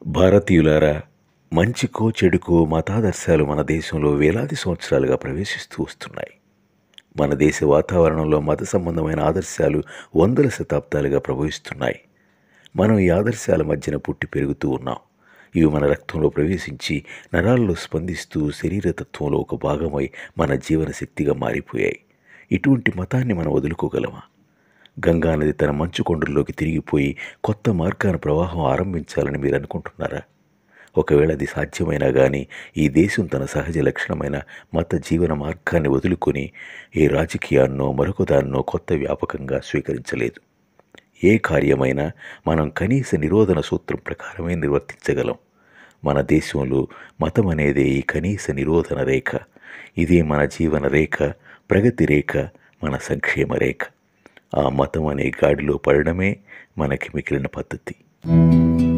భారతీయులారా మంచికో చెడుకో మతాదర్శాలు మన దేశంలో వేలాది సంవత్సరాలుగా ప్రవేశిస్తూ వస్తున్నాయి మన దేశ వాతావరణంలో మత సంబంధమైన ఆదర్శాలు వందల శతాబ్దాలుగా ప్రవహిస్తున్నాయి మనం ఈ ఆదర్శాల మధ్యన పుట్టి పెరుగుతూ ఉన్నాం ఇవి మన రక్తంలో ప్రవేశించి నరాల్లో స్పందిస్తూ శరీరతత్వంలో ఒక భాగమై మన జీవన శక్తిగా మారిపోయాయి ఇటువంటి మతాన్ని మనం వదులుకోగలమా గంగా నది తన మంచు కొండల్లోకి తిరిగిపోయి కొత్త మార్గాన ప్రవాహం ఆరంభించాలని మీరు అనుకుంటున్నారా ఒకవేళ అది సాధ్యమైనా కానీ ఈ దేశం తన సహజ లక్షణమైన మత జీవన మార్గాన్ని వదులుకొని ఏ రాజకీయాన్నో మరొకదాన్నో కొత్త వ్యాపకంగా స్వీకరించలేదు ఏ కార్యమైనా మనం కనీస నిరోధన సూత్రం ప్రకారమే నిర్వర్తించగలం మన దేశంలో మతం అనేదే ఈ కనీస నిరోధన రేఖ ఇదే మన జీవన రేఖ ప్రగతి రేఖ మన సంక్షేమ రేఖ ఆ మతం అనే గాడిలో పడడమే మనకి మిగిలిన పద్ధతి